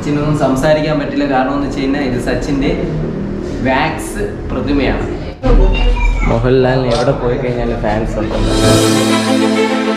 സച്ചിനൊന്നും സംസാരിക്കാൻ പറ്റില്ല കാരണം എന്ന് വെച്ച് കഴിഞ്ഞാൽ ഇത് സച്ചിൻ്റെ വാക്സ് പ്രതിമയാണ് മോഹൻലാലിന് എവിടെ പോയി കഴിഞ്ഞാൽ ഫാൻസ് ഉണ്ടല്ലോ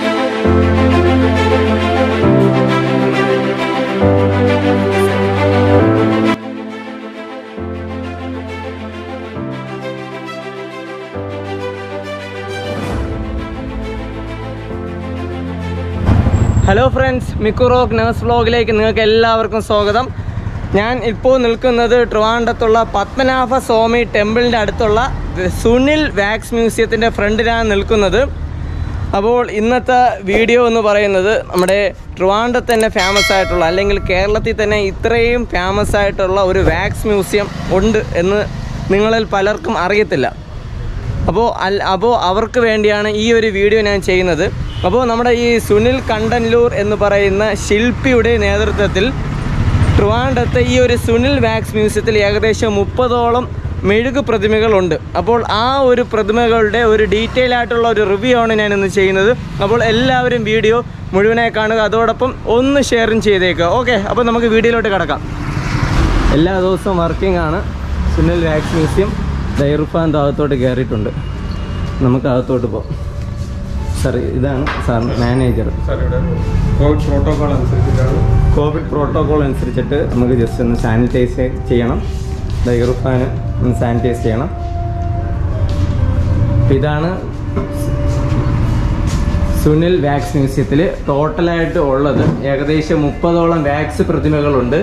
ഹലോ ഫ്രണ്ട്സ് മിക്കുറോക്ക് നേഴ്സ് വ്ലോഗിലേക്ക് നിങ്ങൾക്ക് എല്ലാവർക്കും സ്വാഗതം ഞാൻ ഇപ്പോൾ നിൽക്കുന്നത് ട്രിവാൻഡത്തുള്ള പത്മനാഭ സ്വാമി ടെമ്പിളിൻ്റെ അടുത്തുള്ള സുനിൽ വാക്സ് മ്യൂസിയത്തിൻ്റെ ഫ്രണ്ടിലാണ് നിൽക്കുന്നത് അപ്പോൾ ഇന്നത്തെ വീഡിയോ എന്ന് പറയുന്നത് നമ്മുടെ ട്രിവാൻഡത്ത് തന്നെ ഫേമസ് ആയിട്ടുള്ള അല്ലെങ്കിൽ കേരളത്തിൽ തന്നെ ഇത്രയും ഫേമസ് ആയിട്ടുള്ള ഒരു വാക്സ് മ്യൂസിയം ഉണ്ട് എന്ന് നിങ്ങളിൽ പലർക്കും അറിയത്തില്ല അപ്പോൾ അൽ അപ്പോൾ അവർക്ക് വേണ്ടിയാണ് ഈ ഒരു വീഡിയോ ഞാൻ ചെയ്യുന്നത് അപ്പോൾ നമ്മുടെ ഈ സുനിൽ കണ്ടൻലൂർ എന്ന് പറയുന്ന ശില്പിയുടെ നേതൃത്വത്തിൽ ട്രിവാൻഡത്തെ ഈ ഒരു സുനിൽ വാക്സ് മ്യൂസിയത്തിൽ ഏകദേശം മുപ്പതോളം മെഴുക് പ്രതിമകളുണ്ട് അപ്പോൾ ആ ഒരു പ്രതിമകളുടെ ഒരു ഡീറ്റെയിൽ ആയിട്ടുള്ള ഒരു റിവ്യൂ ആണ് ഞാൻ ഇന്ന് ചെയ്യുന്നത് അപ്പോൾ എല്ലാവരും വീഡിയോ മുഴുവനായി കാണുക അതോടൊപ്പം ഒന്ന് ഷെയറും ചെയ്തേക്കുക ഓക്കെ അപ്പോൾ നമുക്ക് വീഡിയോയിലോട്ട് കിടക്കാം എല്ലാ ദിവസവും വർക്കിംഗ് ആണ് സുനിൽ വാക്സ് മ്യൂസിയം ദൈർഫാൻ അകത്തോട്ട് കയറിയിട്ടുണ്ട് നമുക്ക് അകത്തോട്ട് പോകാം സാർ ഇതാണ് സാർ മാനേജർ സാർ ഇവിടെ കോവിഡ് പ്രോട്ടോകോൾ അനുസരിച്ചിട്ടാണ് കോവിഡ് പ്രോട്ടോകോൾ അനുസരിച്ചിട്ട് നമുക്ക് ജസ്റ്റ് ഒന്ന് സാനിറ്റൈസ് ചെയ്യണം ദൈർഫാൻ ഒന്ന് സാനിറ്റൈസ് ചെയ്യണം അപ്പം ഇതാണ് സുനിൽ വാക്സ് മ്യൂസിയത്തിൽ ടോട്ടലായിട്ട് ഉള്ളത് ഏകദേശം മുപ്പതോളം വാക്സ് പ്രതിമകളുണ്ട്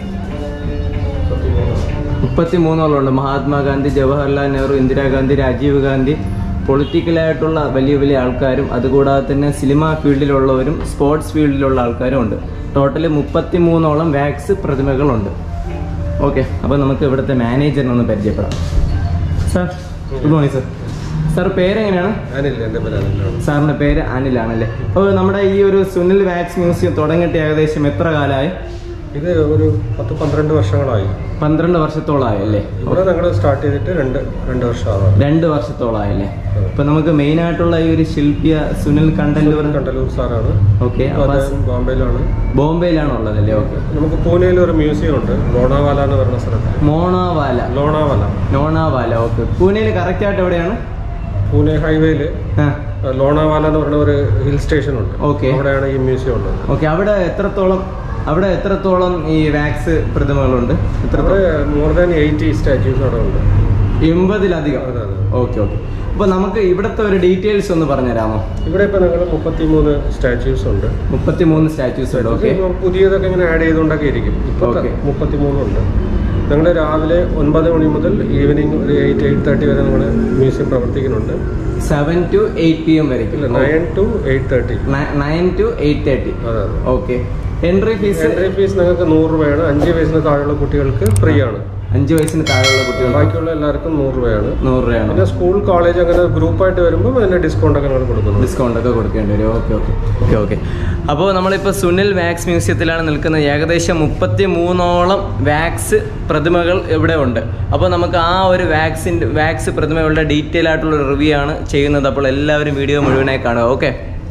മുപ്പത്തി മൂന്നോളം ഉണ്ട് മഹാത്മാഗാന്ധി ജവഹർലാൽ നെഹ്റു ഇന്ദിരാഗാന്ധി രാജീവ് ഗാന്ധി പൊളിറ്റിക്കലായിട്ടുള്ള വലിയ വലിയ ആൾക്കാരും അതുകൂടാതെ തന്നെ സിനിമ ഫീൽഡിലുള്ളവരും സ്പോർട്സ് ഫീൽഡിലുള്ള ആൾക്കാരും ഉണ്ട് ടോട്ടൽ മുപ്പത്തി മൂന്നോളം വാക്സ് പ്രതിമകളുണ്ട് ഓക്കെ അപ്പോൾ നമുക്ക് ഇവിടുത്തെ മാനേജറിനെ ഒന്ന് പരിചയപ്പെടാം sir good morning sir sir പേരെങ്ങനെയാണ് അനിൽ എൻ്റെ പേര് അനിലാണ് സാറിൻ്റെ പേര് അനിലാണല്ലേ അപ്പോൾ നമ്മുടെ ഈ ഒരു സുനിൽ വാക്സ് മ്യൂസിയം തുടങ്ങിയിട്ട് ഏകദേശം എത്ര കാലമായി ഇത് ഒരു പത്ത് പന്ത്രണ്ട് വർഷങ്ങളായി പന്ത്രണ്ട് വർഷത്തോളമായി അല്ലേ ഇവിടെ ഞങ്ങൾ സ്റ്റാർട്ട് ചെയ്തിട്ട് രണ്ട് രണ്ട് വർഷമാവാം രണ്ട് വർഷത്തോളമായല്ലേ അപ്പൊ നമുക്ക് മെയിൻ ആയിട്ടുള്ള ഈ ഒരു ശില്പിയ സുനിൽ കണ്ടല്ലൂർ കണ്ടലൂർ സാറാണ് ഓക്കെ ഇപ്പോൾ അദ്ദേഹം ബോംബെയിലാണ് ബോംബെയിലാണ് ഉള്ളതല്ലേ ഓക്കെ നമുക്ക് പൂനെയിൽ ഒരു മ്യൂസിയം ഉണ്ട് ലോണാവാല എന്ന് പറയുന്ന സ്ഥലത്ത് മോണാവാല ലോണാവാല നോണാവാല ഓക്കെ പൂനെയിൽ കറക്റ്റ് ആയിട്ട് എവിടെയാണ് പൂനെ ഹൈവേയിൽ ആ ലോണാവാല എന്ന് പറയുന്ന ഒരു ഹിൽ സ്റ്റേഷൻ ഉണ്ട് Okay. അവിടെയാണ് ഈ മ്യൂസിയം ഉള്ളത് ഓക്കെ അവിടെ എത്രത്തോളം അവിടെ എത്രത്തോളം ഈ വാക്സ് പ്രതിമകളുണ്ട് എത്ര അവിടെ മോർ ദാൻ എയ്റ്റി സ്റ്റാച്യൂസ് അവിടെ ഉണ്ട് എൺപതിലധികം അതെ അതെ ഓക്കെ ഓക്കെ അപ്പൊ നമുക്ക് ഇവിടുത്തെ ഒരു ഡീറ്റെയിൽസ് ഒന്ന് പറഞ്ഞുതരാമോ ഇവിടെ ഇപ്പൊ ഞങ്ങൾ മുപ്പത്തിമൂന്ന് സ്റ്റാച്യൂസ് ഉണ്ട് മുപ്പത്തി മൂന്ന് സ്റ്റാച്യൂസ് ഉണ്ട് ഓക്കെ ഇപ്പൊ പുതിയതൊക്കെ ഇങ്ങനെ ആഡ് ചെയ്തുകൊണ്ടൊക്കെ ഇരിക്കും ഇപ്പൊ Okay. മുപ്പത്തിമൂന്നുണ്ട് ഞങ്ങൾ രാവിലെ ഒൻപത് മണി മുതൽ ഈവനിങ് ഒരു എയ്റ്റ് എയ്റ്റ് തേർട്ടി വരെ നമ്മുടെ മ്യൂസിയം പ്രവർത്തിക്കുന്നുണ്ട് seven to eight P M വരയ്ക്കും ഇല്ല nine to eight thirty nine to eight thirty അതെ അതെ okay entry fee entry fee നിങ്ങൾക്ക് നൂറ് രൂപയാണ് അഞ്ച് വയസ്സിന് താഴെയുള്ള കുട്ടികൾക്ക് ഫ്രീ ആണ് അഞ്ച് വയസ്സിന് താഴെയുള്ള കുട്ടികൾ ബാക്കിയുള്ള എല്ലാവർക്കും നൂറ് രൂപയാണ് നൂറ് രൂപയാണ് പിന്നെ സ്കൂൾ കോളേജ് അങ്ങനെ ഗ്രൂപ്പായിട്ട് വരുമ്പോൾ അതിന്റെ ഡിസ്കൗണ്ട് ഒക്കെ ഞങ്ങൾ കൊടുക്കുന്നു ഡിസ്കൗണ്ട് ഒക്കെ കൊടുക്കേണ്ടി വരും ഓക്കെ ഓക്കെ ഓക്കെ ഓക്കെ അപ്പോൾ നമ്മളിപ്പോൾ സുനിൽ വാക്സ് മ്യൂസിയത്തിലാണ് നിൽക്കുന്നത് ഏകദേശം മുപ്പത്തി മൂന്നോളം വാക്സ് പ്രതിമകൾ ഇവിടെ ഉണ്ട് അപ്പോൾ നമുക്ക് ആ ഒരു വാക്സിൻ്റെ വാക്സ് പ്രതിമകളുടെ ഡീറ്റെയിൽ ആയിട്ടുള്ള റിവ്യൂ ആണ് ചെയ്യുന്നത് അപ്പോൾ എല്ലാവരും വീഡിയോ മുഴുവനായി കാണുക ഓക്കെ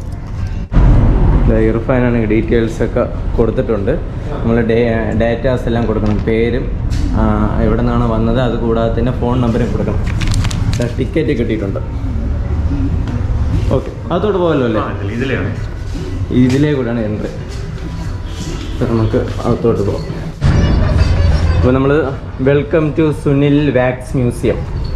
ഇർഫാനാണ് ഡീറ്റെയിൽസ് ഒക്കെ കൊടുത്തിട്ടുണ്ട് നമ്മൾ ഡേ ഡേറ്റാസ് എല്ലാം കൊടുക്കണം പേരും ആ, എവിടെ നിന്നാണ് വന്നത് അതുകൂടാതെ തന്നെ ഫോൺ നമ്പറും കൊടുക്കണം ടിക്കറ്റ് കിട്ടിയിട്ടുണ്ട് ഓക്കെ അതോട്ട് പോകല്ലോ അല്ലേ ഇതിലേ കൂടെയാണ് എൻട്രി അപ്പോൾ നമുക്ക് അകത്തോട്ട് പോകാം അപ്പോൾ നമ്മൾ welcome to Sunil wax museum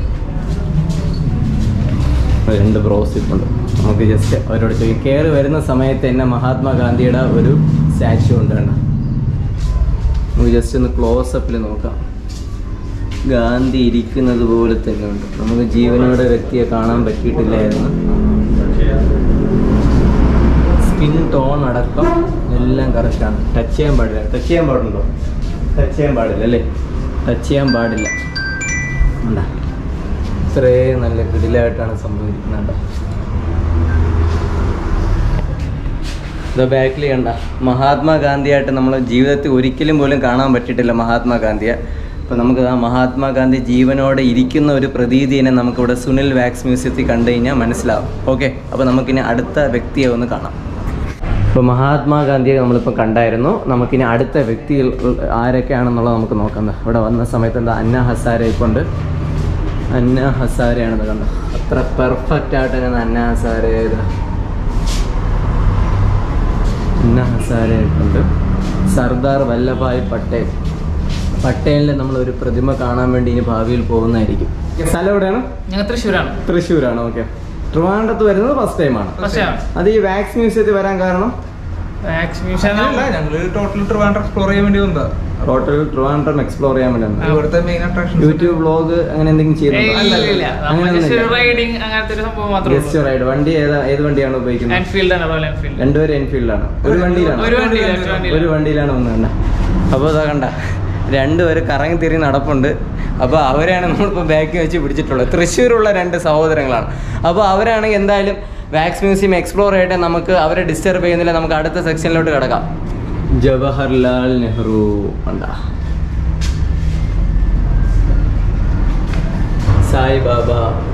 രണ്ട് ബ്രോസ് ഇട്ടുണ്ട് നമുക്ക് ജസ്റ്റ് അവരോട് ചോദിക്കും കയറി വരുന്ന സമയത്ത് തന്നെ മഹാത്മാഗാന്ധിയുടെ ഒരു സ്റ്റാച്ചു ഉണ്ട് കണ്ട നമുക്ക് ജസ്റ്റ് ഒന്ന് ക്ലോസ് അപ്പിൽ നോക്കാം ഗാന്ധി ഇരിക്കുന്നത് പോലെ തന്നെ ഉണ്ട് നമുക്ക് ജീവനോടെ വ്യക്തിയെ കാണാൻ പറ്റിയിട്ടില്ലായിരുന്നു സ്കിൻ ടോൺ അടക്കം എല്ലാം കറക്റ്റാണ് ടച്ച് ചെയ്യാൻ പാടില്ല ടച്ച് ചെയ്യാൻ പാടുണ്ടോ ടച്ച് ചെയ്യാൻ പാടില്ല അല്ലേ ടച്ച് ചെയ്യാൻ പാടില്ല ഉണ്ടാ ഇത്രയും നല്ല കിടിലായിട്ടാണ് സംഭവിക്കുന്നത് ഇതാ ബാക്കിൽ കണ്ട മഹാത്മാഗാന്ധിയായിട്ട് നമ്മളെ ജീവിതത്തിൽ ഒരിക്കലും പോലും കാണാൻ പറ്റിയിട്ടില്ല മഹാത്മാഗാന്ധിയെ അപ്പോൾ നമുക്ക് ആ മഹാത്മാഗാന്ധി ജീവനോടെ ഇരിക്കുന്ന ഒരു പ്രതീതിനെ നമുക്കിവിടെ സുനിൽ വാക്സ് മ്യൂസിയത്തിൽ കണ്ടു കഴിഞ്ഞാൽ മനസ്സിലാവും ഓക്കെ അപ്പോൾ നമുക്കിനി അടുത്ത വ്യക്തിയെ ഒന്ന് കാണാം ഇപ്പോൾ മഹാത്മാഗാന്ധിയെ നമ്മളിപ്പോൾ കണ്ടായിരുന്നു നമുക്കിനി അടുത്ത വ്യക്തികൾ ആരൊക്കെയാണെന്നുള്ളത് നമുക്ക് നോക്കാം ദാ ഇവിടെ വന്ന സമയത്ത് എന്താ അന്ന ഹസാരെ ഇപ്പോൾ ഉണ്ട് അന്ന ഹസാരയാണെന്ന് കണ്ടോ അത്ര പെർഫെക്റ്റ് ആയിട്ട് ഞാൻ അന്ന ഹസാരെ ഇത് അന്ന ഹസാരെ ഉണ്ട് സർദാർ വല്ലഭായ് പട്ടേൽ പട്ടേലിൻ്റെ നമ്മൾ ഒരു പ്രതിമ കാണാൻ വേണ്ടി ഇനി ഭാവിയിൽ പോകുന്നതായിരിക്കും സ്ഥലം എവിടെയാണ് ഞങ്ങൾ തൃശ്ശൂരാണ് തൃശ്ശൂരാണ് ഓക്കെ ട്രിവാൻഡ്രത്ത് വരുന്നത് ഫസ്റ്റ് ടൈമാണ് ഫസ്റ്റ് ടൈം അത് ഈ വാക്സ് മ്യൂസിയത്തിൽ വരാൻ കാരണം വാക്സിനേഷൻ അല്ല ഞങ്ങള് ടോട്ടൽ ട്രിവാൻഡ്രം എക്സ്പ്ലോർ ചെയ്യാൻ വേണ്ടി വന്നതാ ടോട്ടൽ ട്രിവാൻഡ്രം എക്സ്പ്ലോർ ചെയ്യാൻ വേണ്ടി വന്നത്. ഇവിടുത്തെ മെയിൻ അട്രാക്ഷൻ യൂട്യൂബ് വ്ളോഗ് അങ്ങനെ എന്തെങ്കിലും ചെയ്യുന്നുണ്ടോ റൈഡിങ് അങ്ങനത്തെ ഒരു സംഭവം മാത്രമേ ഗസ്റ്റ് റൈഡ് വണ്ടി ഏതാ ഏത് വണ്ടിയാണ് ഉപയോഗിക്കുന്നത് എൻഫീൽഡ് ആണ് റോയൽ എൻഫീൽഡ് രണ്ടുപേരും എൻഫീൽഡിലാണ് ഒരു വണ്ടിയിലാണ് ഒരു വണ്ടിയില്ല ഒറ്റ ഒരു വണ്ടിയില്ല വണ്ടിയിലാണ് വന്നത് കണ്ട അപ്പോൾ ഇതാ കണ്ട രണ്ടുപേര് കറങ്ങി തിരി നടപ്പുണ്ട് അപ്പോൾ അവരെയാണ് നമ്മളിപ്പോൾ ബാക്കി വെച്ച് പിടിച്ചിട്ടുള്ളത് തൃശ്ശൂരുള്ള രണ്ട് സഹോദരങ്ങളാണ് അപ്പോൾ അവരാണെങ്കിൽ എന്തായാലും വാക്സ് മ്യൂസിയം എക്സ്പ്ലോർ ചെയ്യട്ടെ നമുക്ക് അവരെ ഡിസ്റ്റർബ് ചെയ്യുന്നില്ല നമുക്ക് അടുത്ത സെക്ഷനിലോട്ട് കിടക്കാം ജവഹർലാൽ നെഹ്റു ഉണ്ട സായി ബാബ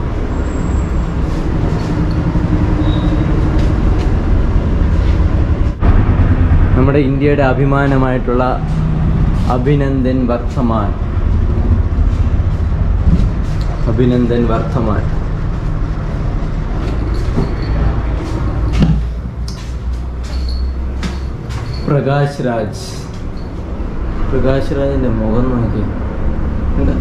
നമ്മുടെ ഇന്ത്യയുടെ അഭിമാനമായിട്ടുള്ള അഭിനന്ദൻ വർദ്ധമാൻ അഭിനന്ദൻ വർദ്ധമാൻ പ്രകാശ് രാജ് പ്രകാശ് രാജിന്റെ മുഖം നോക്കി എന്താ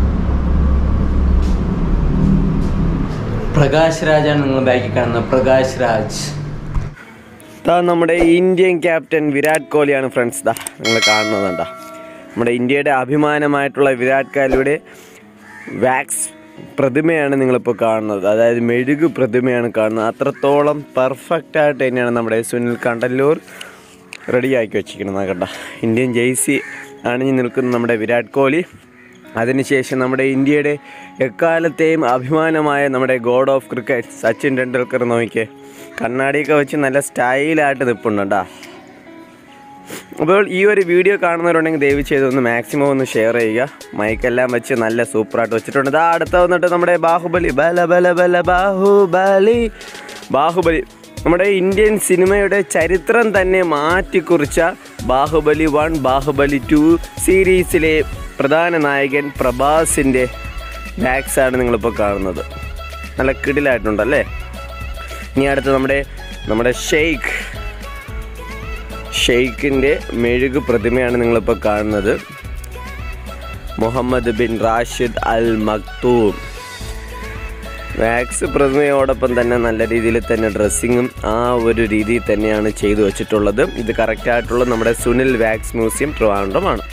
പ്രകാശ് രാജാണ് നിങ്ങൾ ബാക്കിൽ കാണുന്ന പ്രകാശ് രാജ് ദാ നമ്മുടെ ഇന്ത്യൻ ക്യാപ്റ്റൻ വിരാട് കോഹ്ലിയാണ് ഫ്രണ്ട്സ് ദാ നിങ്ങൾ കാണുന്നതുണ്ടാ നമ്മുടെ ഇന്ത്യയുടെ അഭിമാനമായിട്ടുള്ള വിരാട് കോഹ്ലിയുടെ വാക്സ് പ്രതിമയാണ് നിങ്ങളിപ്പോൾ കാണുന്നത് അതായത് മെഴുകു പ്രതിമയാണ് കാണുന്നത് അത്രത്തോളം പെർഫെക്റ്റ് ആയിട്ട് തന്നെയാണ് നമ്മുടെ സുനിൽ കണ്ടല്ലൂർ റെഡിയാക്കി വെച്ചിരിക്കുന്നത് കണ്ട ഇന്ത്യൻ ജേഴ്സി അണിഞ്ഞു നിൽക്കുന്ന നമ്മുടെ വിരാട് കോഹ്ലി അതിനുശേഷം നമ്മുടെ ഇന്ത്യയുടെ എക്കാലത്തെയും അഭിമാനമായ നമ്മുടെ god of cricket Sachin Tendulkar നോക്കിയേ കണ്ണാടിയൊക്കെ വെച്ച് നല്ല സ്റ്റൈലായിട്ട് നിൽപ്പുണ്ടാ അപ്പോൾ ഈ ഒരു വീഡിയോ കാണുന്നവരുണ്ടെങ്കിൽ ദയവ് ചെയ്ത് ഒന്ന് മാക്സിമം ഒന്ന് ഷെയർ ചെയ്യുക മൈക്കെല്ലാം വെച്ച് നല്ല സൂപ്പറായിട്ട് വെച്ചിട്ടുണ്ട് ഇതാ അടുത്ത വന്നിട്ട് നമ്മുടെ ബാഹുബലി ബല ബല ബല ബാഹുബലി ബാഹുബലി നമ്മുടെ ഇന്ത്യൻ സിനിമയുടെ ചരിത്രം തന്നെ മാറ്റിക്കുറിച്ച ബാഹുബലി വൺ ബാഹുബലി ടു സീരീസിലെ പ്രധാന നായകൻ പ്രഭാസിൻ്റെ ബാക്സാണ് നിങ്ങളിപ്പോൾ കാണുന്നത് നല്ല കിടിലായിട്ടുണ്ടല്ലേ ഇനി അടുത്ത് നമ്മുടെ നമ്മുടെ ഷെയ്ഖ് ഷെയ്ഖിൻ്റെ മെഴുകു പ്രതിമയാണ് നിങ്ങളിപ്പോൾ കാണുന്നത് Mohammed bin Rashid Al Maktoum wax പ്രതിമയോടൊപ്പം തന്നെ നല്ല രീതിയിൽ തന്നെ ഡ്രസ്സിങ്ങും ആ ഒരു രീതിയിൽ തന്നെയാണ് ചെയ്തു വെച്ചിട്ടുള്ളത് ഇത് കറക്റ്റായിട്ടുള്ള നമ്മുടെ സുനിൽ വാക്സ് മ്യൂസിയം ട്രിവാൻഡ്രമാണ്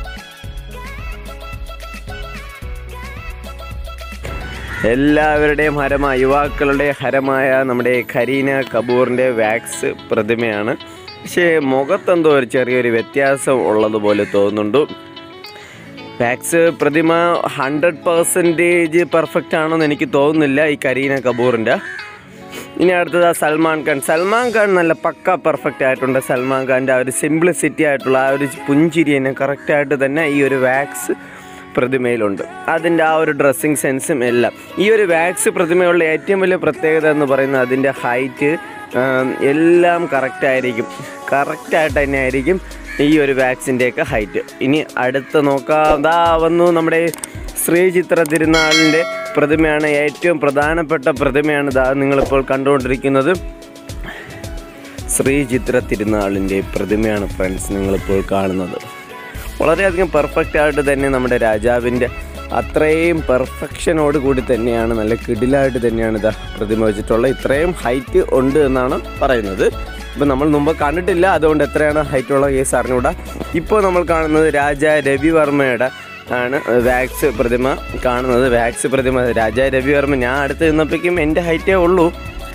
എല്ലാവരുടെയും ഹരമായ യുവാക്കളുടെ ഹരമായ നമ്മുടെ ഖരീന കപൂറിൻ്റെ വാക്സ് പ്രതിമയാണ് പക്ഷേ മുഖത്തെന്തോ ഒരു ചെറിയൊരു വ്യത്യാസം ഉള്ളതുപോലെ തോന്നുന്നുണ്ട് വാക്സ് പ്രതിമ ഹൺഡ്രഡ് പെർസെൻറ്റേജ് പെർഫെക്റ്റ് ആണെന്ന് എനിക്ക് തോന്നുന്നില്ല ഈ കരീന കപൂറിൻ്റെ ഇനി അടുത്തത് സൽമാൻ ഖാൻ സൽമാൻ ഖാൻ നല്ല പക്ക പെർഫെക്റ്റ് ആയിട്ടുണ്ട് സൽമാൻ ഖാൻ്റെ ആ ഒരു സിംപ്ലിസിറ്റി ആയിട്ടുള്ള ആ ഒരു പുഞ്ചിരി തന്നെ കറക്റ്റായിട്ട് തന്നെ ഈ ഒരു വാക്സ് പ്രതിമയിലുണ്ട് അതിൻ്റെ ആ ഒരു ഡ്രസ്സിങ് സെൻസും എല്ലാം ഈ ഒരു വാക്സ് പ്രതിമയുള്ള ഏറ്റവും വലിയ പ്രത്യേകത എന്ന് പറയുന്നത് അതിൻ്റെ ഹൈറ്റ് എല്ലാം കറക്റ്റായിരിക്കും കറക്റ്റായിട്ട് തന്നെ ആയിരിക്കും ഈ ഒരു വാക്സിൻ്റെയൊക്കെ ഹൈറ്റ് ഇനി അടുത്ത് നോക്കാം ദാ വന്നു നമ്മുടെ ശ്രീചിത്ര തിരുനാളിൻ്റെ പ്രതിമയാണ് ഏറ്റവും പ്രധാനപ്പെട്ട പ്രതിമയാണ് ദാ നിങ്ങളിപ്പോൾ കണ്ടുകൊണ്ടിരിക്കുന്നത് ശ്രീചിത്ര തിരുനാളിൻ്റെ പ്രതിമയാണ് ഫ്രണ്ട്സ് നിങ്ങളിപ്പോൾ കാണുന്നത് വളരെയധികം പെർഫെക്റ്റ് ആയിട്ട് തന്നെ നമ്മുടെ രാജാവിൻ്റെ അത്രയും പെർഫെക്ഷനോട് കൂടി തന്നെയാണ് നല്ല കിടിലായിട്ട് തന്നെയാണ് ഇതാ പ്രതിമ വെച്ചിട്ടുള്ളത് ഇത്രയും ഹൈറ്റ് ഉണ്ട് എന്നാണ് പറയുന്നത് ഇപ്പം നമ്മൾ മുമ്പ് കണ്ടിട്ടില്ല അതുകൊണ്ട് എത്രയാണ് ഹൈറ്റ് ഉള്ള കേസ് അറിഞ്ഞുകൂടാ ഇപ്പോൾ നമ്മൾ കാണുന്നത് രാജ രവിവർമ്മയുടെ ആണ് വാക്സ് പ്രതിമ കാണുന്നത് വാക്സ് പ്രതിമ രാജ രവിവർമ്മ ഞാൻ അടുത്ത് നിന്നപ്പോഴേക്കും എൻ്റെ ഹൈറ്റേ ഉള്ളൂ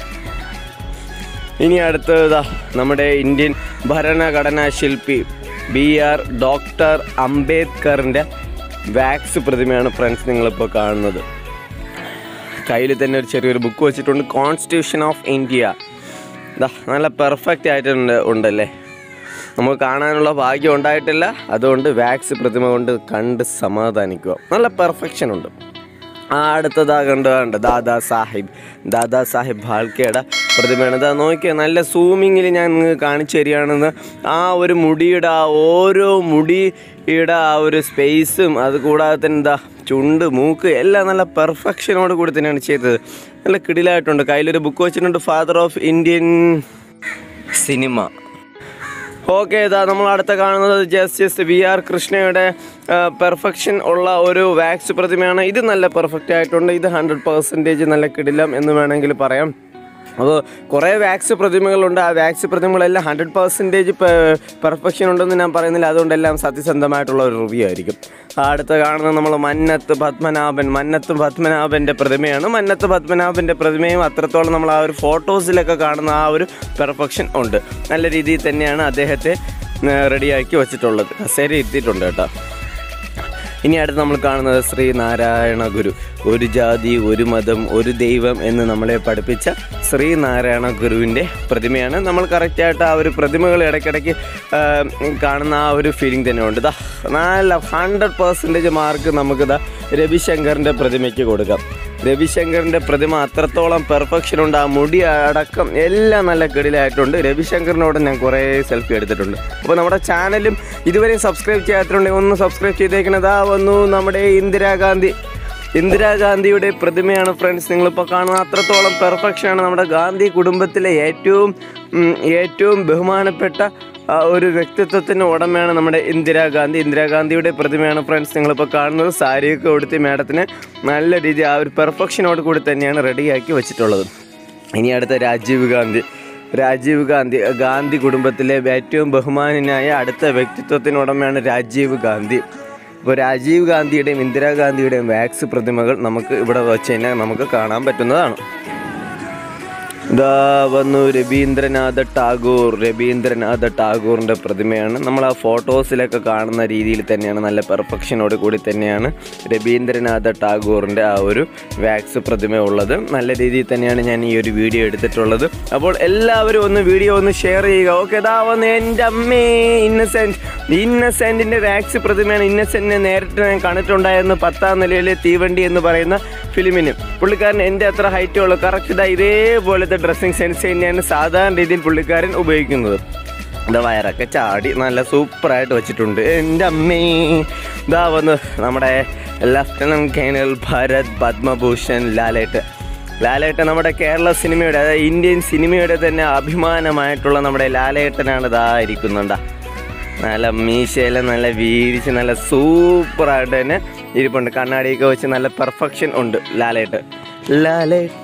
ഇനി അടുത്തതാ നമ്മുടെ ഇന്ത്യൻ ഭരണഘടനാ ശില്പി ബി ആർ ഡോക്ടർ അംബേദ്കറിൻ്റെ വാക്സ് പ്രതിമയാണ് ഫ്രണ്ട്സ് നിങ്ങളിപ്പോൾ കാണുന്നത് കയ്യിൽ തന്നെ ഒരു ചെറിയൊരു ബുക്ക് വെച്ചിട്ടുണ്ട് കോൺസ്റ്റിറ്റ്യൂഷൻ ഓഫ് ഇന്ത്യ ദാ നല്ല പെർഫെക്റ്റ് ആയിട്ടുണ്ട് ഉണ്ടല്ലേ നമുക്ക് കാണാനുള്ള ഭാഗ്യം ഉണ്ടായിട്ടില്ല അതുകൊണ്ട് വാക്സ് പ്രതിമ കൊണ്ട് കണ്ട് സമാധാനിക്കുക നല്ല പെർഫെക്ഷൻ ഉണ്ട് ആ അടുത്തതാ കണ്ട് കണ്ട് ദാദാ സാഹിബ് ദാദാ സാഹിബ് ഫാൽക്കെയുടെ പ്രതിമയാണ് ഇതാ നോക്കിയാൽ നല്ല സൂമിങ്ങിൽ ഞാൻ നിങ്ങൾക്ക് കാണിച്ചു തരികയാണെന്ന് ആ ഒരു മുടിയുടെ ആ ഓരോ മുടിയുടെ ആ ഒരു സ്പേസും അത് കൂടാതെ തന്നെ എന്താ ചുണ്ട് മൂക്ക് എല്ലാം നല്ല പെർഫെക്ഷനോട് കൂടി തന്നെയാണ് ചെയ്തത് നല്ല കിടിലായിട്ടുണ്ട് കയ്യിലൊരു ബുക്ക് വെച്ചിട്ടുണ്ട് father of Indian cinema okay ഇതാ നമ്മൾ അടുത്ത കാണുന്നത് ജസ്റ്റിസ് വി ആർ കൃഷ്ണയുടെ പെർഫെക്ഷൻ ഉള്ള ഒരു വാക്സ് പ്രതിമയാണ് ഇത് നല്ല പെർഫെക്റ്റ് ആയിട്ടുണ്ട് ഇത് ഹൺഡ്രഡ് പെർസെൻറ്റേജ് നല്ല കിടിലം എന്ന് വേണമെങ്കിൽ പറയാം അപ്പോൾ കുറേ വാക്സ് പ്രതിമകളുണ്ട് ആ വാക്സ് പ്രതിമകളെല്ലാം ഹൺഡ്രഡ് പെർസെൻറ്റേജ് പെർഫെക്ഷൻ ഉണ്ടെന്ന് ഞാൻ പറയുന്നില്ല അതുകൊണ്ടെല്ലാം സത്യസന്ധമായിട്ടുള്ള ഒരു റിവ്യൂ ആയിരിക്കും ആ അടുത്ത കാണുന്നത് നമ്മൾ മന്നത്ത് പത്മനാഭൻ മന്നത്ത് പത്മനാഭൻ്റെ പ്രതിമയാണ് മന്നത്ത് പത്മനാഭൻ്റെ പ്രതിമയും അത്രത്തോളം നമ്മൾ ആ ഒരു ഫോട്ടോസിലൊക്കെ കാണുന്ന ആ ഒരു പെർഫെക്ഷൻ ഉണ്ട് നല്ല രീതിയിൽ തന്നെയാണ് അദ്ദേഹത്തെ റെഡിയാക്കി വെച്ചിട്ടുള്ളത് കസേര ഇരുത്തിയിട്ടുണ്ട് കേട്ടോ ഇനി അടുത്ത് നമ്മൾ കാണുന്നത് ശ്രീനാരായണ ഗുരു ഒരു ജാതി ഒരു മതം ഒരു ദൈവം എന്ന് നമ്മളെ പഠിപ്പിച്ച ശ്രീനാരായണ ഗുരുവിൻ്റെ പ്രതിമയാണ് നമ്മൾ കറക്റ്റായിട്ട് ആ ഒരു പ്രതിമകൾ ഇടയ്ക്കിടയ്ക്ക് ആ, കാണുന്ന ആ ഒരു ഫീലിംഗ് തന്നെ ഉണ്ട് ഇതാ നല്ല ഹൺഡ്രഡ് പെർസെൻറ്റേജ് മാർക്ക് നമുക്കിതാ രവിശങ്കറിൻ്റെ പ്രതിമയ്ക്ക് കൊടുക്കാം രവിശങ്കറിൻ്റെ പ്രതിമ അത്രത്തോളം പെർഫെക്ഷൻ ഉണ്ട് ആ മുടി അടക്കം എല്ലാം നല്ല കിടിലായിട്ടുണ്ട് രവിശങ്കറിനോട് ഞാൻ കുറേ സെൽഫി എടുത്തിട്ടുണ്ട് അപ്പോൾ നമ്മുടെ ചാനലും ഇതുവരെ സബ്സ്ക്രൈബ് ചെയ്യാത്തിട്ടുണ്ടെങ്കിൽ ഒന്ന് സബ്സ്ക്രൈബ് ചെയ്തേക്കുന്നതാ വന്നു നമ്മുടെ ഇന്ദിരാഗാന്ധി ഇന്ദിരാഗാന്ധിയുടെ പ്രതിമയാണ് ഫ്രണ്ട്സ് നിങ്ങളിപ്പോൾ കാണുന്ന അത്രത്തോളം പെർഫെക്ഷനാണ് നമ്മുടെ ഗാന്ധി കുടുംബത്തിലെ ഏറ്റവും ഉം, ഏറ്റവും ബഹുമാനപ്പെട്ട ആ ഒരു വ്യക്തിത്വത്തിന് ഉടമയാണ് നമ്മുടെ ഇന്ദിരാഗാന്ധി ഇന്ദിരാഗാന്ധിയുടെ പ്രതിമയാണ് ഫ്രണ്ട്സ് നിങ്ങളിപ്പോൾ കാണുന്നത് സാരിയൊക്കെ ഉടുത്തി മേഡത്തിന് നല്ല രീതി ആ ഒരു പെർഫെക്ഷനോട് കൂടി തന്നെയാണ് റെഡിയാക്കി വെച്ചിട്ടുള്ളത് ഇനി അടുത്ത രാജീവ് ഗാന്ധി രാജീവ് ഗാന്ധി ഗാന്ധി കുടുംബത്തിലെ ഏറ്റവും ബഹുമാനനായ അടുത്ത വ്യക്തിത്വത്തിനുടമയാണ് രാജീവ് ഗാന്ധി അപ്പോൾ രാജീവ് ഗാന്ധിയുടെയും ഇന്ദിരാഗാന്ധിയുടെയും വാക്സ് പ്രതിമകൾ നമുക്ക് ഇവിടെ വെച്ച് കഴിഞ്ഞാൽ നമുക്ക് കാണാൻ പറ്റുന്നതാണ് ഇതാ വന്നു രവീന്ദ്രനാഥ ടാഗോർ രവീന്ദ്രനാഥ ടാഗോറിൻ്റെ പ്രതിമയാണ് നമ്മൾ ആ ഫോട്ടോസിലൊക്കെ കാണുന്ന രീതിയിൽ തന്നെയാണ് നല്ല പെർഫെക്ഷനോട് കൂടി തന്നെയാണ് രവീന്ദ്രനാഥ ടാഗോറിൻ്റെ ആ ഒരു വാക്സ് പ്രതിമ ഉള്ളത് നല്ല രീതിയിൽ തന്നെയാണ് ഞാൻ ഈ ഒരു വീഡിയോ എടുത്തിട്ടുള്ളത് അപ്പോൾ എല്ലാവരും ഒന്ന് വീഡിയോ ഒന്ന് ഷെയർ ചെയ്യുക ഓക്കെ ഇതാ വന്ന് എൻ്റെ അമ്മേ ഇന്നസെൻറ്റ് ഇന്നസെൻറ്റിൻ്റെ വാക്സ് പ്രതിമയാണ് ഇന്നസെൻറ്റിനെ നേരിട്ട് ഞാൻ കണ്ടിട്ടുണ്ടായിരുന്നു പത്താം നിലയിലെ തീവണ്ടി എന്ന് പറയുന്ന ഫിലിമിന് പുള്ളിക്കാരൻ എൻ്റെ അത്ര ഹൈറ്റേ ഉള്ളൂ കറക്റ്റ് ഇതാ ഇതേപോലത്തെ ഡ്രസ്സിങ് സെൻസ് തന്നെയാണ് സാധാരണ രീതിയിൽ പുള്ളിക്കാരൻ ഉപയോഗിക്കുന്നത് എന്താ വയറൊക്കെ ചാടി നല്ല സൂപ്പറായിട്ട് വെച്ചിട്ടുണ്ട് എൻ്റെ അമ്മേ ഇതാ വന്ന് നമ്മുടെ ലഫ്റ്റനന്റ് കേണൽ ഭരത് പത്മഭൂഷൺ ലാലേട്ട് ലാലേട്ടൻ നമ്മുടെ കേരള സിനിമയുടെ അതായത് ഇന്ത്യൻ സിനിമയുടെ തന്നെ അഭിമാനമായിട്ടുള്ള നമ്മുടെ ലാലേട്ടനാണ് ഇതാ ഇരിക്കുന്നുണ്ടാ നല്ല മീശയെല്ലാം നല്ല വീഴിച്ച് നല്ല സൂപ്പറായിട്ട് തന്നെ ഇരിപ്പുണ്ട് കണ്ണാടിയൊക്കെ വെച്ച് നല്ല പെർഫെക്ഷൻ ഉണ്ട് ലാലേട്ട് ലാലേട്ട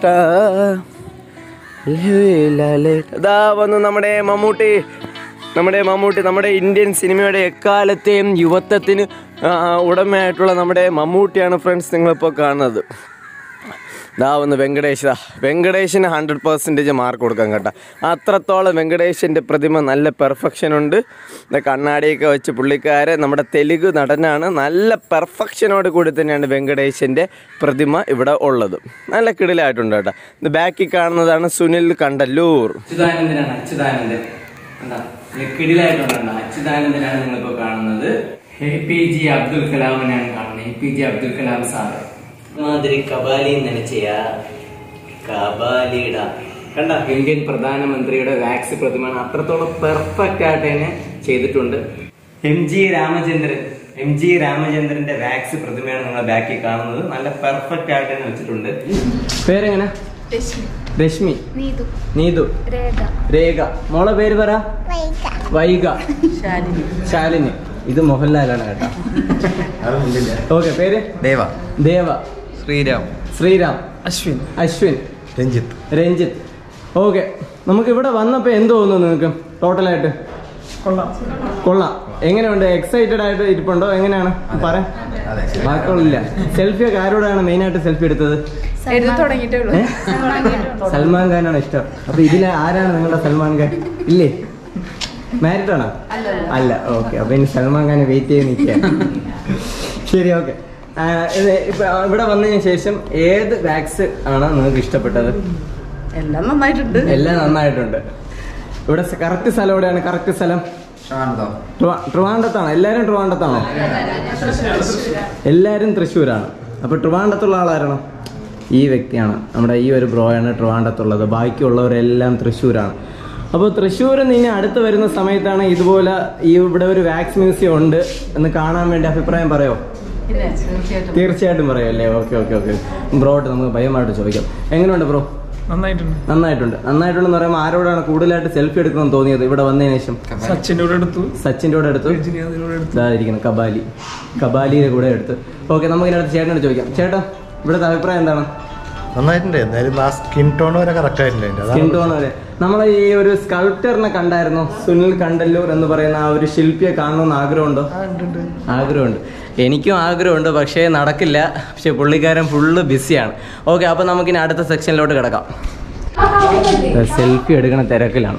ലാലേട്ട ഇതാ വന്നു നമ്മുടെ മമ്മൂട്ടി നമ്മുടെ മമ്മൂട്ടി നമ്മുടെ ഇന്ത്യൻ സിനിമയുടെ എക്കാലത്തെയും യുവത്വത്തിന് ആ, ഉടമയായിട്ടുള്ള നമ്മുടെ മമ്മൂട്ടിയാണ് ഫ്രണ്ട്സ് നിങ്ങളിപ്പോൾ കാണുന്നത് ദാ വന്ന് വെങ്കടേഷ് ദാ വെങ്കടേഷിന് ഹൺഡ്രഡ് പെർസെൻറ്റേജ് മാർക്ക് കൊടുക്കാൻ കേട്ടോ അത്രത്തോളം വെങ്കടേഷിൻ്റെ പ്രതിമ നല്ല പെർഫെക്ഷൻ ഉണ്ട് ദാ കണ്ണാടിയൊക്കെ വെച്ച് പുള്ളിക്കാരെ നമ്മുടെ തെലുങ്ക് നടനാണ് നല്ല പെർഫെക്ഷനോട് കൂടി തന്നെയാണ് വെങ്കടേഷിൻ്റെ പ്രതിമ ഇവിടെ ഉള്ളത് നല്ല കിടിലായിട്ടുണ്ട് കേട്ടോ ഇത് ബാക്കിൽ കാണുന്നതാണ് സുനിൽ കണ്ടല്ലൂർ അച്യുതാനന്ദനാണ് അച്യുതാനന്ദൻ എന്താ കിടിലായിട്ടുണ്ടോ അച്യുതാനന്ദനാണ് നിങ്ങളിപ്പോ കാണുന്നത് എ പി ജെ അബ്ദുൽ കലാമിനെയാണ് കാണുന്നത് A P J Abdul Kalam sir മാതിരി കബാലി നനച്ചയ കബാലിയുടെ കണ്ട ഇന്ത്യൻ പ്രധാനമന്ത്രിയുടെ വാക്സ് പ്രതിമയാണ് അത്രത്തോളം പെർഫെക്റ്റ് ആയിട്ട് തന്നെ ചെയ്തിട്ടുണ്ട് M G Ramachandran M G രാമചന്ദ്രന്റെ വാക്സ് പ്രതിമയാണ് നിങ്ങൾ ബാക്കിൽ കാണുന്നത് നല്ല പെർഫെക്റ്റ് ആയിട്ട് തന്നെ വെച്ചിട്ടുണ്ട് പേരെങ്ങനെ രശ്മി രശ്മി നീതു നീതു രേഖ രേഖ മോളെ പേര് പറ വൈക ശാലിനി ഇത് മോഹൻലാലാണ് കേട്ടോ ഓക്കെ പേര് ദേവ ദേവ ശ്രീരാം ശ്രീരാം അശ്വിൻ അശ്വിൻ രഞ്ജിത്ത് രഞ്ജിത്ത് ഓക്കെ നമുക്ക് ഇവിടെ വന്നപ്പോ എന്ത് തോന്നുന്നു നിങ്ങൾക്ക് ടോട്ടലായിട്ട് കൊള്ളാം എങ്ങനെയുണ്ട് എക്സൈറ്റഡ് ആയിട്ട് ഇരിപ്പുണ്ടോ എങ്ങനെയാണ് പറ ബാക്കിയുള്ള സെൽഫി ഒക്കെ ആരോടാണ് മെയിൻ ആയിട്ട് സെൽഫി എടുത്തത് എഴുതി തുടങ്ങിയിട്ടേ ഉള്ളൂ ഏ? സൽമാൻ ഖാനാണ് ഇഷ്ടം അപ്പൊ ഇതിലെ ആരാണ് നിങ്ങളുടെ സൽമാൻ ഖാൻ ഇല്ലേ മാരിഡ് ആണോ അല്ല ഓക്കെ അപ്പൊ ഇനി സൽമാൻ ഖാൻ വെയിറ്റ് ചെയ്ത് നിൽക്കുക ശരി ഓക്കെ ഇപ്പൊ ഇവിടെ വന്നതിന് ശേഷം ഏത് വാക്സ് ആണ് നിങ്ങൾക്ക് ഇഷ്ടപ്പെട്ടത് എല്ലാം നന്നായിട്ടുണ്ട് എല്ലാം നന്നായിട്ടുണ്ട് ഇവിടെ കറക്റ്റ് സ്ഥലം എവിടെയാണ് കറക്റ്റ് സ്ഥലം ട്രിവാ- ട്രിവാൻഡത്താണോ എല്ലാരും ട്രിവാൻഡത്താണോ എല്ലാരും തൃശ്ശൂരാണ് അപ്പോൾ ട്രിവാൻഡത്തുള്ള ആളാരാണ് ഈ വ്യക്തിയാണ് നമ്മുടെ ഈ ഒരു ബ്രോയാണ് ട്രിവാൻഡത്തുള്ളത് ബാക്കിയുള്ളവരെല്ലാം തൃശ്ശൂരാണ് അപ്പോൾ തൃശ്ശൂരിൽ നിന്ന് ഇനി അടുത്ത് വരുന്ന സമയത്താണ് ഇതുപോലെ ഈ ഇവിടെ ഒരു വാക്സ് മ്യൂസിയം ഉണ്ട് എന്ന് കാണാൻ വേണ്ടി അഭിപ്രായം പറയോ തീർച്ചയായിട്ടും തീർച്ചയായിട്ടും പറയും അല്ലേ ഓക്കെ ഓക്കെ ഓക്കെ ബ്രോട്ട് നമുക്ക് ഭയമായിട്ട് ചോദിക്കാം എങ്ങനെയുണ്ട് ബ്രോ നന്നായിട്ടുണ്ട് നന്നായിട്ടുണ്ട് നന്നായിട്ടുണ്ടെന്ന് പറയുമ്പോൾ ആരോടാണ് കൂടുതലായിട്ട് സെൽഫി എടുക്കണമെന്ന് തോന്നിയത് ഇവിടെ വന്നതിന് ശേഷം സച്ചിൻ്റെ കൂടെ എടുത്തു സച്ചിൻ്റെ കൂടെ എടുത്തു ഇതായിരിക്കണം കബാലി കബാലിയുടെ കൂടെ എടുത്ത് ഓക്കെ നമുക്ക് ഇതിനടുത്ത് ചേട്ടനോട് ചോദിക്കാം ചേട്ടാ ഇവിടുത്തെ അഭിപ്രായം എന്താണ് നന്നായിട്ടുണ്ട് എന്തായാലും ആ സ്കിൻ ടോൺ വരെ കറക്റ്റ് ആയിട്ടുണ്ട് അതിന്റെ. സ്കിൻ അതാണ് ടോൺ വരെ നമ്മൾ ഈ ഒരു സ്കൾപ്റ്ററിനെ കണ്ടായിരുന്നു സുനിൽ കണ്ടല്ലൂർ എന്ന് പറയുന്ന ആ ഒരു ശില്പിയെ കാണണമെന്ന് ആഗ്രഹമുണ്ടോ ആഗ്രഹമുണ്ട് എനിക്കും ആഗ്രഹമുണ്ട് പക്ഷേ നടക്കില്ല പക്ഷേ പുള്ളിക്കാരൻ ഫുള്ള് ബിസിയാണ് ഓക്കെ അപ്പോൾ നമുക്കിനി അടുത്ത സെക്ഷനിലോട്ട് കിടക്കാം സെൽഫി എടുക്കണ തിരക്കിലാണ്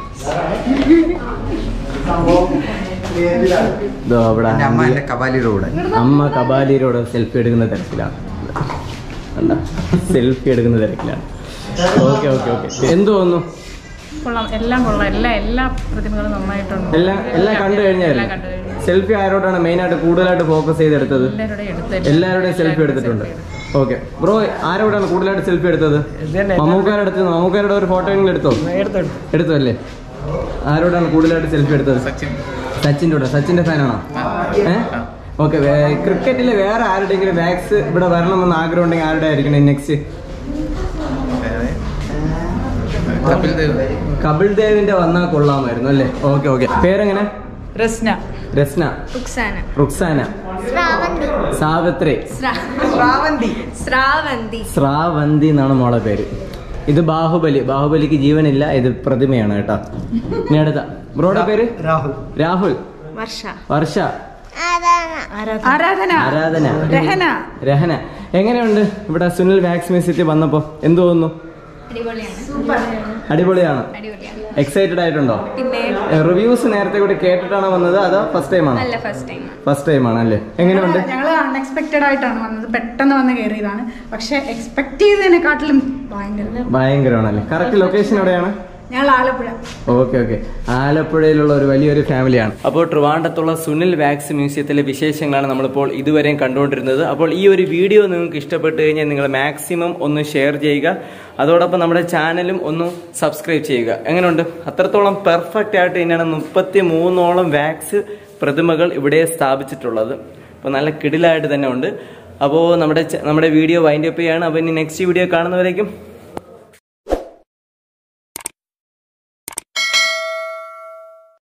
ഇതോ അവിടെ അമ്മ എന്റെ കബാലിയുടെ കൂടെ അമ്മ കബാലിയോട് സെൽഫി എടുക്കുന്ന തിരക്കിലാണ് കണ്ട സെൽഫി എടുക്കുന്ന തിരക്കിലാണ് ഓക്കെ ഓക്കെ ഓക്കെ എന്ത് തോന്നുന്നു കൊള്ളാം എല്ലാം കൊള്ളാം എല്ലാ എല്ലാ പ്രതിമകളും നന്നായിട്ടുണ്ട് എല്ലാം എല്ലാം കണ്ടു കഴിഞ്ഞായിരുന്നു എല്ലാം കണ്ടു കഴിഞ്ഞു സെൽഫി ആരോടാണ് മെയിനായിട്ട് കൂടുതലായിട്ട് ഫോക്കസ് ചെയ്തെടുത്തത് എല്ലാവരുടെയും എടുത്ത് എല്ലാവരുടെയും സെൽഫി എടുത്തിട്ടുണ്ട് ഓക്കെ ബ്രോ ആരോടാണ് കൂടുതലായിട്ട് സെൽഫി എടുത്തത് മമ്മൂക്കാരുടെ അടുത്ത് മമ്മൂക്കാരുടെ ഒരു ഫോട്ടോ എങ്കിലും എടുത്തോ എടുത്തു അല്ലേ ആരോടാണ് കൂടുതലായിട്ട് സെൽഫി എടുത്തത് സച്ചിൻ്റെ കൂടെ സച്ചിന്റെ ഫാനാണോ ഏഹ് ഓക്കെ ക്രിക്കറ്റിലെ വേറെ ആരുടെയെങ്കിലും വാക്സ് ഇവിടെ വരണമെന്ന് ആഗ്രഹം ഉണ്ടെങ്കിൽ ആരുടെ ആയിരിക്കണം നെക്സ്റ്റ് കപിൽ ദേവിന്റെ വന്നാൽ കൊള്ളാമായിരുന്നു അല്ലേ ഓക്കെ ഓക്കെ പേരെങ്ങനെ റസ്ന രസ്ന റുക്സാന റുക്സാന ശ്രാവന്തി സാവിത്രി ശ്രാവന്തി ശ്രാവന്തി ശ്രാവന്തി എന്നാണ് മോളെ പേര് ഇത് ബാഹുബലി ബാഹുബലിക്ക് ജീവനില്ല ഇത് പ്രതിമയാണ് കേട്ടോ ഇനി അടുത്ത ബ്രോയുടെ പേര് രാഹുൽ രാഹുൽ വർഷ വർഷ ആരാധന ആരാധന രഹന രഹന എങ്ങനെയുണ്ട് ഇവിടെ സുനിൽ വാക്സ് മ്യൂസിയത്തിൽ വന്നപ്പോ എന്ത് തോന്നുന്നു അടിപൊളിയാണ് അടിപൊളിയാണ് അടിപൊളിയാണ് എക്സൈറ്റഡ് ആയിട്ടുണ്ടോ പിന്നെ റിവ്യൂസ് നേരത്തെ കൂടി കേട്ടിട്ടാണോ വന്നത് അതോ ഫസ്റ്റ് ടൈം ആണോ അല്ല ഫസ്റ്റ് ടൈം ഫസ്റ്റ് ടൈം ആണല്ലേ എങ്ങനെയുണ്ട് ഞങ്ങൾ അൺഎക്സ്പെക്റ്റഡ് ആയിട്ടാണ് വന്നത് പെട്ടെന്ന് വന്ന് കയറിയതാണ് പക്ഷെ എക്സ്പെക്ട് ചെയ്തതിനെക്കാട്ടിലും ഭയങ്കര ഭയങ്കരമാണല്ലേ കറക്റ്റ് ലൊക്കേഷൻ എവിടെയാണ് ഞങ്ങൾ ആലപ്പുഴ ഓക്കെ ഓക്കെ ആലപ്പുഴയിലുള്ള ഒരു വലിയൊരു ഫാമിലിയാണ് അപ്പോൾ ട്രിവാൻഡത്തുള്ള സുനിൽ വാക്സ് മ്യൂസിയത്തിലെ വിശേഷങ്ങളാണ് നമ്മളിപ്പോൾ ഇതുവരെയും കണ്ടുകൊണ്ടിരുന്നത് അപ്പോൾ ഈ ഒരു വീഡിയോ നിങ്ങൾക്ക് ഇഷ്ടപ്പെട്ട് കഴിഞ്ഞാൽ നിങ്ങൾ മാക്സിമം ഒന്ന് ഷെയർ ചെയ്യുക അതോടൊപ്പം നമ്മുടെ ചാനലും ഒന്ന് സബ്സ്ക്രൈബ് ചെയ്യുക എങ്ങനെയുണ്ട് അത്രത്തോളം പെർഫെക്റ്റ് ആയിട്ട് തന്നെയാണ് മുപ്പത്തി മൂന്നോളം വാക്സ് പ്രതിമകൾ ഇവിടെ സ്ഥാപിച്ചിട്ടുള്ളത് അപ്പോൾ നല്ല കിടിലായിട്ട് തന്നെ ഉണ്ട് അപ്പോൾ നമ്മുടെ ച- നമ്മുടെ വീഡിയോ വൈൻഡ് അപ്പ് ചെയ്യാണ് അപ്പോൾ ഇനി നെക്സ്റ്റ് വീഡിയോ കാണുന്നവരേക്കും